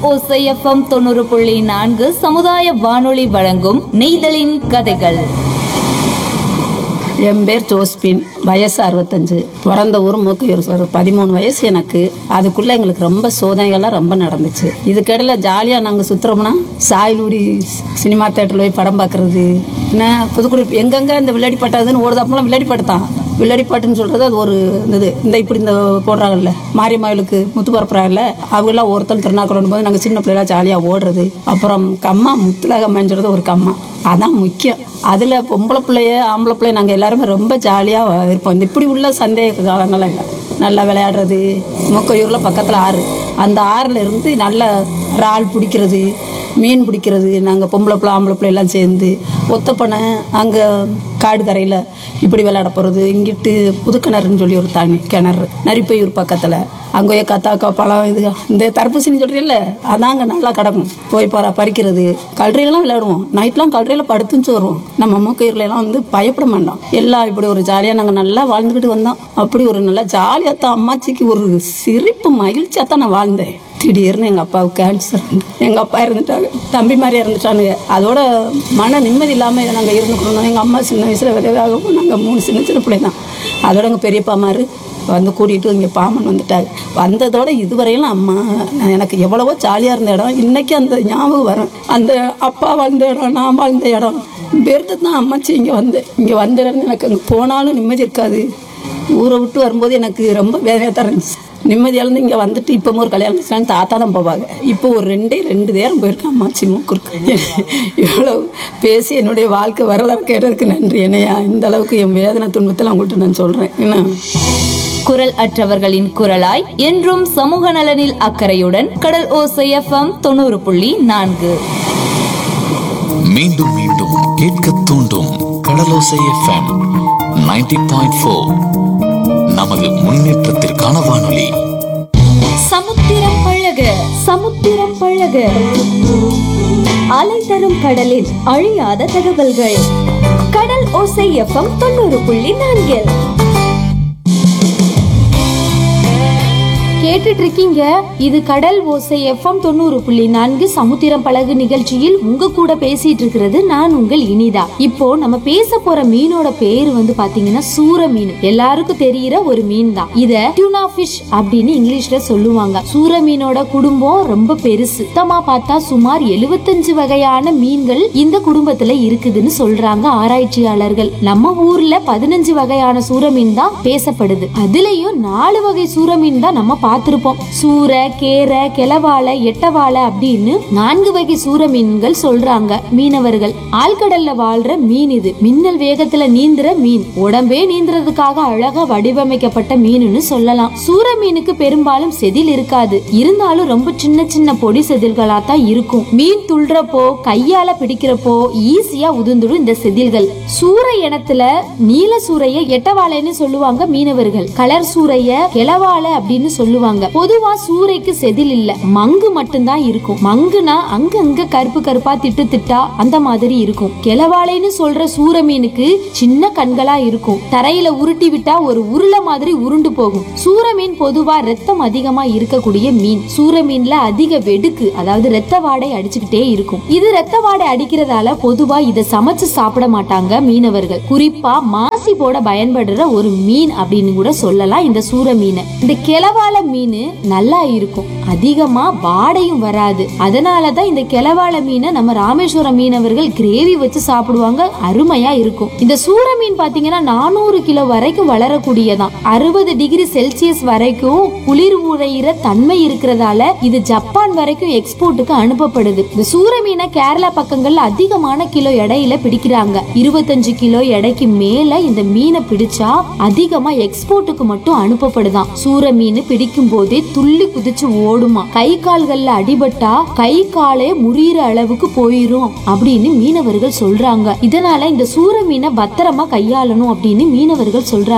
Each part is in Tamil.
ஓசைஎஃப்எம் தொண்ணூறு புள்ளி நான்கு சமுதாய வானொலி வழங்கும் நெய்தலின் கதைகள் என் பேர் ஜோஸ்பின் வயசு அறுபத்தஞ்சு பிறந்த ஊர் மூக்கையூர் ஒரு பதிமூணு வயசு எனக்கு அதுக்குள்ள எங்களுக்கு ரொம்ப சோதனைகள்லாம் ரொம்ப நடந்துச்சு இதுக்கிடையில ஜாலியாக நாங்கள் சுற்றுறோம்னா சாயலூடி சினிமா தேட்டரில் போய் படம் பார்க்கறது என்ன புதுக்குடி எங்கெங்க இந்த விளையாடி பாட்டாதுன்னு ஓடுதாப்பெல்லாம் விளையாடி பாட்டு தான் விளையாடி பாட்டுன்னு சொல்றது அது ஒரு இது இந்த இப்படி இந்த போடுறாங்கல்ல மாரியம்மாவிலுக்கு முத்து பரப்புறாங்கல்ல அவங்கெல்லாம் ஒருத்தர் திருநாக்குறோம் போது நாங்கள் சின்ன பிள்ளைலாம் ஜாலியாக ஓடுறது அப்புறம் கம்மா முத்துலகம்மான்னு சொல்றது ஒரு கம்மா அதான் முக்கியம் அதில் பொம்பளை பிள்ளைய ஆம்பளை பிள்ளைய நாங்கள் எல்லாருமே ரொம்ப ஜாலியாக இருப்போம் இந்த இப்படி உள்ள சந்தேக காலங்கள்லாம் இல்லை நல்லா விளையாடுறது மூக்கையூரில் பக்கத்தில் ஆறு அந்த ஆறில் இருந்து நல்ல இறால் பிடிக்கிறது மீன் பிடிக்கிறது நாங்கள் பொம்பளை பிள்ளை ஆம்பளை பிள்ளை எல்லாம் சேர்ந்து ஒத்தப்பனை அங்கே காடு கரையில் இப்படி விளையாட போகிறது இங்கிட்டு புதுக்கிணறுன்னு சொல்லி ஒரு தனி கிணறு நரிப்பையூர் பக்கத்தில் அங்கே கத்தாக்கா பழம் இது இந்த தர்பூசணி சொல்கிறீல்ல அதான் அங்கே நல்லா கிடக்கும் போய் பற பறிக்கிறது கல்றையெல்லாம் விளையாடுவோம் நைட்லாம் கல்றையில் படுத்துச்சு வருவோம் நம்ம மூக்கையூர்ல எல்லாம் வந்து பயப்பட மாட்டோம் எல்லாம் இப்படி ஒரு ஜாலியாக நாங்கள் நல்லா வாழ்ந்துக்கிட்டு வந்தோம் அப்படி ஒரு நல்லா ஜாலியாக தான் அம்மாச்சிக்கு ஒரு சிரிப்பு மகிழ்ச்சியாக தான் நான் வாழ்ந்தேன் திடீர்னு எங்கள் அப்பாவுக்கு கேன்சர் எங்கள் அப்பா இறந்துட்டாங்க தம்பி மாதிரி இறந்துட்டானுங்க அதோட மன நிம்மதி இல்லாமல் நாங்கள் இருந்துக்கணும் எங்கள் அம்மா சின்ன வயசில் விதவாகவும் நாங்கள் மூணு சின்ன சின்ன பிள்ளை தான் அதோட எங்கள் பெரியப்பா மாதிரி வந்து கூட்டிகிட்டு இங்கே பாமன் வந்துட்டாங்க வந்ததோட இதுவரையிலும் அம்மா நான் எனக்கு எவ்வளவோ ஜாலியாக இருந்த இடம் இன்னைக்கு அந்த ஞாபகம் வரும் அந்த அப்பா வாழ்ந்த இடம் நான் வாழ்ந்த இடம் பெருத்து தான் அம்மாச்சி இங்கே வந்தேன் இங்கே வந்த இடம் எனக்கு அங்கே போனாலும் நிம்மதி இருக்காது ஊரை விட்டு வரும்போது எனக்கு ரொம்ப வேதனையாக தான் இருந்துச்சு நிம்மதியாக இருந்து இங்கே வந்துட்டு இப்போ ஒரு கல்யாணம் வச்சுட்டாங்க தாத்தா தான் போவாங்க இப்போ ஒரு ரெண்டே ரெண்டு நேரம் போயிருக்கேன் அம்மாச்சி மூக்குருக்கு இவ்வளோ பேசி என்னுடைய வாழ்க்கை வரலாறு கேட்டதுக்கு நன்றி என்னையா இந்த அளவுக்கு என் வேதனை துன்பத்தில் உங்கள்கிட்ட நான் சொல்கிறேன் என்ன குரல் அற்றவர்களின் குரலாய் என்றும் சமூக நலனில் அக்கறையுடன் கடல் ஓசைஎஃப்எம் தொண்ணூறு புள்ளி நான்கு மீண்டும் மீண்டும் கேட்க தூண்டும் கடலோசை எஃப்எம் 90.4 பாயிண்ட் ஃபோர் நமது முன்னேற்றத்திற்கான வானொலி சமுத்திரம் பழக சமுத்திரம் பழக அலை தரும் கடலில் அழியாத தகவல்கள் கடல் ஓசை எஃப்எம் தொண்ணூறு புள்ளி நான்கில் கேட்டுட்டு இருக்கீங்க இது கடல் ஓசை எஃப்எம் தொண்ணூறு புள்ளி நான்கு சமுத்திரம் பழகு நிகழ்ச்சியில் உங்க கூட பேசிட்டு இருக்கிறது நான் உங்கள் இனிதா இப்போ நம்ம பேச போற மீனோட பேரு வந்து பாத்தீங்கன்னா சூர மீன் எல்லாருக்கும் தெரியிற ஒரு மீன் தான் இத டியூனா ஃபிஷ் அப்படின்னு இங்கிலீஷ்ல சொல்லுவாங்க சூர மீனோட குடும்பம் ரொம்ப பெருசு சுத்தமா பார்த்தா சுமார் எழுபத்தஞ்சு வகையான மீன்கள் இந்த குடும்பத்துல இருக்குதுன்னு சொல்றாங்க ஆராய்ச்சியாளர்கள் நம்ம ஊர்ல பதினஞ்சு வகையான சூர மீன் தான் பேசப்படுது அதுலயும் நாலு வகை சூர மீன் தான் நம்ம பார்த்திருப்போம் சூரை கேரை கிளவாழை எட்டவாழை அப்படின்னு நான்கு வகை சூர மீன்கள் சொல்றாங்க மீனவர்கள் ஆழ்கடல்ல வாழ்ற மீன் இது மின்னல் வேகத்துல நீந்துற மீன் உடம்பே நீந்துறதுக்காக அழகா வடிவமைக்கப்பட்ட மீனுன்னு சொல்லலாம் சூர மீனுக்கு பெரும்பாலும் செதில் இருக்காது இருந்தாலும் ரொம்ப சின்ன சின்ன பொடி செதில்களா தான் இருக்கும் மீன் துள்றப்போ கையால பிடிக்கிறப்போ ஈஸியா உதிர்ந்துடும் இந்த செதில்கள் சூற இனத்துல நீல சூறைய எட்டவாழைன்னு சொல்லுவாங்க மீனவர்கள் கலர் சூறைய கிளவாழை அப்படின்னு சொல்லுவாங்க பொதுவா சூறைக்கு செதில் இல்ல மங்கு மட்டும்தான் இருக்கும் மங்குனா அங்கங்க கருப்பு கருப்பா திட்டு திட்டா அந்த மாதிரி இருக்கும் கிளவாழைன்னு சொல்ற சூற மீனுக்கு சின்ன கண்களா இருக்கும் தரையில உருட்டி விட்டா ஒரு உருளை மாதிரி உருண்டு போகும் சூற மீன் பொதுவா ரத்தம் அதிகமா இருக்கக்கூடிய மீன் சூற மீன்ல அதிக வெடுக்கு அதாவது ரத்த வாடை அடிச்சுக்கிட்டே இருக்கும் இது ரத்த வாடை அடிக்கிறதால பொதுவா இத சமைச்சு சாப்பிட மாட்டாங்க மீனவர்கள் குறிப்பா மாசி போட பயன்படுற ஒரு மீன் அப்படின்னு கூட சொல்லலாம் இந்த சூற மீனை இந்த கிளவாழ மீன் நல்லா இருக்கும் அதிகமா வாடையும் வராது அதனாலதான் இந்த கிளவாழ மீனை நம்ம ராமேஸ்வரம் மீனவர்கள் கிரேவி வச்சு சாப்பிடுவாங்க அருமையா இருக்கும் இந்த சூற மீன் பாத்தீங்கன்னா நானூறு கிலோ வரைக்கும் வளரக்கூடியதான் அறுபது டிகிரி செல்சியஸ் வரைக்கும் குளிர் உறையிற தன்மை இருக்கிறதால இது ஜப்பான் வரைக்கும் எக்ஸ்போர்ட்டுக்கு அனுப்பப்படுது இந்த சூற மீனை கேரளா பக்கங்கள்ல அதிகமான கிலோ எடையில பிடிக்கிறாங்க இருபத்தஞ்சு கிலோ எடைக்கு மேல இந்த மீனை பிடிச்சா அதிகமா எக்ஸ்போர்ட்டுக்கு மட்டும் அனுப்பப்படுதாம் சூற மீன் பிடிக்கும் போதே துள்ளி குதிச்சு ஓடுமா கை கால்கள்ல அடிபட்டா கை காலே முறியிற அளவுக்கு போயிரும் அப்படின்னு மீனவர்கள் சொல்றாங்க இதனால இந்த சூற மீனை பத்திரமா கையாளணும் அப்படின்னு மீனவர்கள் சொல்றாங்க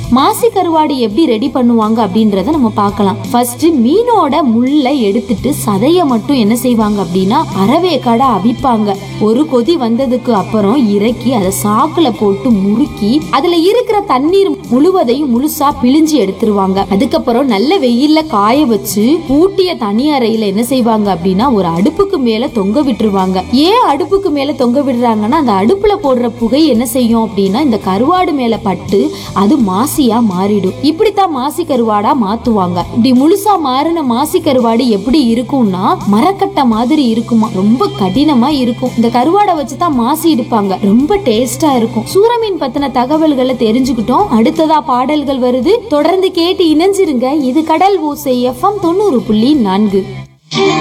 மாசி கருவாடு எப்படி ரெடி பண்ணுவாங்க அப்படின்றத நம்ம பார்க்கலாம் ஃபர்ஸ்ட் மீனோட முள்ளை எடுத்துட்டு சதைய மட்டும் என்ன செய்வாங்க அப்படின்னா அறவேக்காடை அவிப்பாங்க ஒரு கொதி வந்ததுக்கு அப்புறம் இறக்கி அதை சாக்குல போட்டு முறுக்கி அதுல இருக்கிற தண்ணீர் முழுவதையும் முழுசா பிழிஞ்சு எடுத்துருவாங்க அதுக்கப்புறம் நல்ல வெயில்ல காய வச்சு பூட்டிய தனி அறையில என்ன செய்வாங்க அப்படின்னா ஒரு அடுப்புக்கு மேல தொங்க விட்டுருவாங்க ஏன் அடுப்புக்கு மேல தொங்க விடுறாங்கன்னா அந்த அடுப்புல போடுற புகை என்ன செய்யும் அப்படின்னா இந்த கருவாடு மேல பட்டு அது மாசியா மாறிடும் இப்படித்தான் மாசி கருவாடா மாத்துவாங்க இப்படி முழுசா மாறின மாசி கருவாடு எப்படி இருக்கும்னா மரக்கட்டை மாதிரி இருக்குமா ரொம்ப கடினமா இருக்கும் இந்த கருவாடை வச்சுதான் மாசி எடுப்பாங்க ரொம்ப டேஸ்டா இருக்கும் சூரமீன் பத்தின தகவல்களை தெரிஞ்சுக்கிட்டோம் அடுத்ததா பாடல்கள் வருது தொடர்ந்து கேட்டு இணைஞ்சிருங்க இது கடல் ஓசை எஃப்எம் தொண்ணூறு புள்ளி நான்கு